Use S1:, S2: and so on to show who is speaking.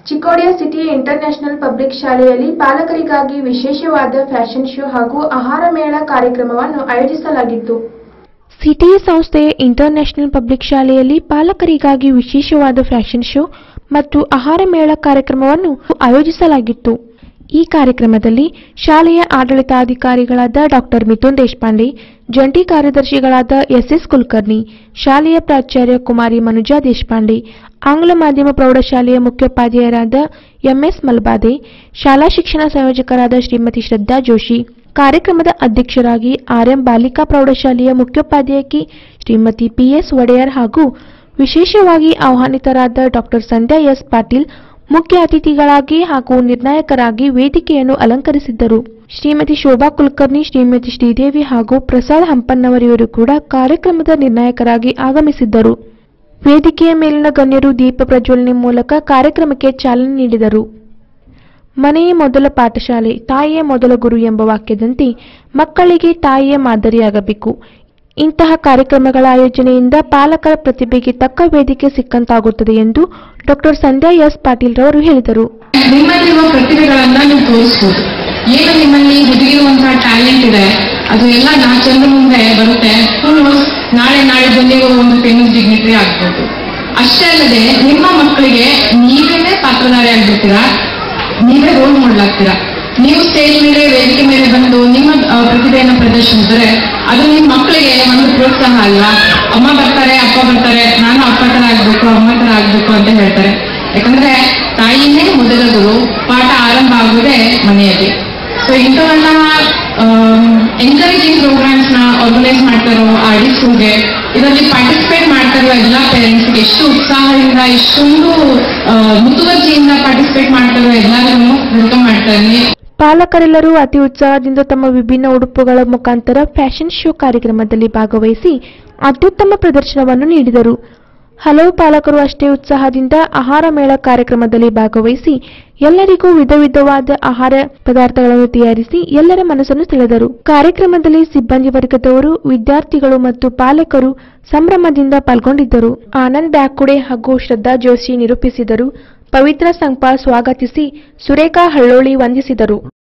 S1: ಚಿಕ್ಕೋಡಿಯ ಸಿಟಿಯ international public ಶಾಲೆಯಲ್ಲಿ ಪಾಲಕರಿಗಾಗಿ ವಿಶೇಷವಾದ ಫ್ಯಾಷನ್ ಶೋ ಹಾಗೂ ಆಹಾರ ಮೇಳ ಕಾರ್ಯಕ್ರಮವನ್ನು ಆಯೋಜಿಸಲಾಗಿತ್ತು
S2: ಸಿಟಿ ಸಂಸ್ಥೆಯ ಇಂಟರ್ನ್ಯಾಷನಲ್ ಪಬ್ಲಿಕ್ ಶಾಲೆಯಲ್ಲಿ ಪಾಲಕರಿಗಾಗಿ ವಿಶೇಷವಾದ ಫ್ಯಾಷನ್ ಶೋ ಮತ್ತು ಆಹಾರ ಮೇಳ ಕಾರ್ಯಕ್ರಮವನ್ನು ಆಯೋಜಿಸಲಾಗಿತ್ತು ಈ ಕಾರ್ಯಕ್ರಮದಲ್ಲಿ ಶಾಲೆಯ ಆಡಳಿತಾಧಿಕಾರಿಗಳಾದ ಡಾಕ್ಟರ್ ಮಿಥುನ್ ದೇಶಪಾಂಡೆ ಜಂಟಿ ಕಾರ್ಯದರ್ಶಿಗಳಾದ ಎಸ್ಎಸ್ ಕುಲಕರ್ಣಿ ಶಾಲೆಯ ಪ್ರಾಚಾರ್ಯ ಕುಮಾರಿ ಮನುಜಾ ದೇಶಪಾಂಡೆ ಆಂಗ್ಲ ಮಾಧ್ಯಮ ಪ್ರೌಢಶಾಲೆಯ ಮುಖ್ಯೋಪಾಧ್ಯಾಯರಾದ ಎಂಎಸ್ ಮಲ್ಬಾದೆ ಶಾಲಾ ಶಿಕ್ಷಣ ಸಂಯೋಜಕರಾದ ಶ್ರೀಮತಿ ಶ್ರದ್ಧಾ ಜೋಶಿ ಕಾರ್ಯಕ್ರಮದ ಅಧ್ಯಕ್ಷರಾಗಿ ಆರ್ಎಂ ಬಾಲಿಕಾ ಪ್ರೌಢಶಾಲೆಯ ಮುಖ್ಯೋಪಾಧ್ಯಾಯಕಿ ಶ್ರೀಮತಿ ಪಿಎಸ್ ಒಡೆಯರ್ ಹಾಗೂ ವಿಶೇಷವಾಗಿ ಆಹ್ವಾನಿತರಾದ ಡಾಕ್ಟರ್ ಸಂಧ್ಯಾ ಎಸ್ ಪಾಟೀಲ್ ಮುಖ್ಯ ಅತಿಥಿಗಳಾಗಿ ಹಾಗೂ ನಿರ್ಣಾಯಕರಾಗಿ ವೇದಿಕೆಯನ್ನು ಅಲಂಕರಿಸಿದ್ದರು ಶ್ರೀಮತಿ ಶೋಭಾ ಕುಲಕರ್ಣಿ ಶ್ರೀಮತಿ ಶ್ರೀದೇವಿ ಹಾಗೂ ಪ್ರಸಾದ್ ಹಂಪನ್ನವರಿವರು ಕೂಡ ಕಾರ್ಯಕ್ರಮದ ನಿರ್ಣಾಯಕರಾಗಿ ಆಗಮಿಸಿದ್ದರು ವೇದಿಕೆಯ ಮೇಲಿನ ಗಣ್ಯರು ದೀಪ ಪ್ರಜ್ವಲನೆ ಮೂಲಕ ಕಾರ್ಯಕ್ರಮಕ್ಕೆ ಚಾಲನೆ ನೀಡಿದರು ಮನೆಯೇ ಮೊದಲ ಪಾಠಶಾಲೆ ತಾಯಿಯೇ ಮೊದಲ ಗುರು ಎಂಬ ವಾಕ್ಯದಂತೆ ಮಕ್ಕಳಿಗೆ ತಾಯಿಯೇ ಮಾದರಿಯಾಗಬೇಕು ಇಂತಹ ಕಾರ್ಯಕ್ರಮಗಳ ಆಯೋಜನೆಯಿಂದ ಪಾಲಕರ ಪ್ರತಿಭೆಗೆ ತಕ್ಕ ವೇದಿಕೆ ಸಿಕ್ಕಂತಾಗುತ್ತದೆ ಎಂದು ಡಾಕ್ಟರ್ ಸಂಧ್ಯಾ ಎಸ್ ಪಾಟೀಲ್ ರವರು ಹೇಳಿದರು
S3: ನಿಮ್ಮಲ್ಲಿರುವ ಪ್ರತಿಭೆಗಳನ್ನ ನೀವು ತೋರಿಸ್ಬೋದು ಏನು ನಿಮ್ಮಲ್ಲಿ ಹುದುಗಿರುವಂತಹ ಟ್ಯಾಲೆಂಟ್ ಇದೆ ಅದು ಎಲ್ಲ ನಾ ಚಂದ ಮುಂದೆ ಬರುತ್ತೆ ಫುಲ್ ನಾಳೆ ನಾಳೆ ಬಂದಿರೋ ಒಂದು ಫೇಮಸ್ ಡಿಗ್ನಿಟರಿ ಆಗ್ಬೋದು ಅಷ್ಟೇ ಅಲ್ಲದೆ ನಿಮ್ಮ ಮಕ್ಕಳಿಗೆ ನೀವೇನೇ ಪಾತ್ರಧಾರಿ ಆಗ್ಬಿಡ್ತೀರಾ ನೀವೇ ರೋಲ್ ಮಾಡ್ಲಾಗ್ತೀರಾ ನೀವು ಸ್ಟೇಜ್ ಮೇಲೆ ವೇದಿಕೆ ಮೇಲೆ ಬಂದು ನಿಮ್ಮ ಆ, ಪ್ರತಿಭೆಯನ್ನು ಪ್ರದರ್ಶಿಸಿದ್ರೆ ಅದು ನಿಮ್ಮ ಮಕ್ಕಳಿಗೆ ಒಂದು ಪ್ರೋತ್ಸಾಹ ಅಲ್ವಾ ಅಮ್ಮ ಬರ್ತಾರೆ ಅಪ್ಪ ಬರ್ತಾರೆ ನಾನು ಅಪ್ಪ ತರ ಆಗ್ಬೇಕು ಅಮ್ಮ ತರ ಆಗ್ಬೇಕು ಅಂತ ಹೇಳ್ತಾರೆ ಯಾಕಂದ್ರೆ ತಾಯಿನೇ ಮೊದಲ ಗುರು ಪಾಠ ಆರಂಭ ಆಗುವುದೇ ಮನೆಯಲ್ಲಿ ಸೊ ಇಂಥವನ್ನ ಎನ್ಕರೇಜಿಂಗ್ ಪ್ರೋಗ್ರಾಮ್ಸ್ ನ ಆರ್ಗನೈಸ್ ಮಾಡ್ತಾರೋ ಆರ್ ಡಿ ಸ್ಕೂಲ್ಗೆ ಇದರಲ್ಲಿ ಪಾರ್ಟಿಸಿಪೇಟ್ ಮಾಡ್ತಾರೋ ಎಲ್ಲ ಪೇರೆಂಟ್ಸ್ಗೆ ಎಷ್ಟು ಉತ್ಸಾಹದಿಂದ ಎಷ್ಟೊಂದು ಆ, ಮುತುವರ್ಜಿಯಿಂದ ಪಾರ್ಟಿಸಿಪೇಟ್ ಮಾಡ್ತಾರೋ ಎಲ್ಲರೂ ವೆಲ್ಕಮ್ ಮಾಡ್ತಾ ಇದ್ದೀನಿ
S2: ಪಾಲಕರೆಲ್ಲರೂ ಅತಿ ಉತ್ಸಾಹದಿಂದ ತಮ್ಮ ವಿಭಿನ್ನ ಉಡುಪುಗಳ ಮುಖಾಂತರ ಫ್ಯಾಷನ್ ಶೋ ಕಾರ್ಯಕ್ರಮದಲ್ಲಿ ಭಾಗವಹಿಸಿ ಅತ್ಯುತ್ತಮ ಪ್ರದರ್ಶನವನ್ನು ನೀಡಿದರು ಹಲವು ಪಾಲಕರು ಅಷ್ಟೇ ಉತ್ಸಾಹದಿಂದ ಆಹಾರ ಮೇಳ ಕಾರ್ಯಕ್ರಮದಲ್ಲಿ ಭಾಗವಹಿಸಿ ಎಲ್ಲರಿಗೂ ವಿಧ ವಿಧವಾದ ಆಹಾರ ಪದಾರ್ಥಗಳನ್ನು ತಯಾರಿಸಿ ಎಲ್ಲರ ಮನಸ್ಸನ್ನು ಸೆಳೆದರು ಕಾರ್ಯಕ್ರಮದಲ್ಲಿ ಸಿಬ್ಬಂದಿ ವರ್ಗದವರು ವಿದ್ಯಾರ್ಥಿಗಳು ಮತ್ತು ಪಾಲಕರು ಸಂಭ್ರಮದಿಂದ ಪಾಲ್ಗೊಂಡಿದ್ದರು ಆನಂದ್ ಬ್ಯಾಕುಡೆ ಹಾಗೂ ಶ್ರದ್ಧಾ ಜೋಶಿ ನಿರೂಪಿಸಿದರು ಪವಿತ್ರ ಸಂಪ ಸ್ವಾಗತಿಸಿ ಸುರೇಖಾ ಹಳ್ಳೋಳಿ ವಂದಿಸಿದರು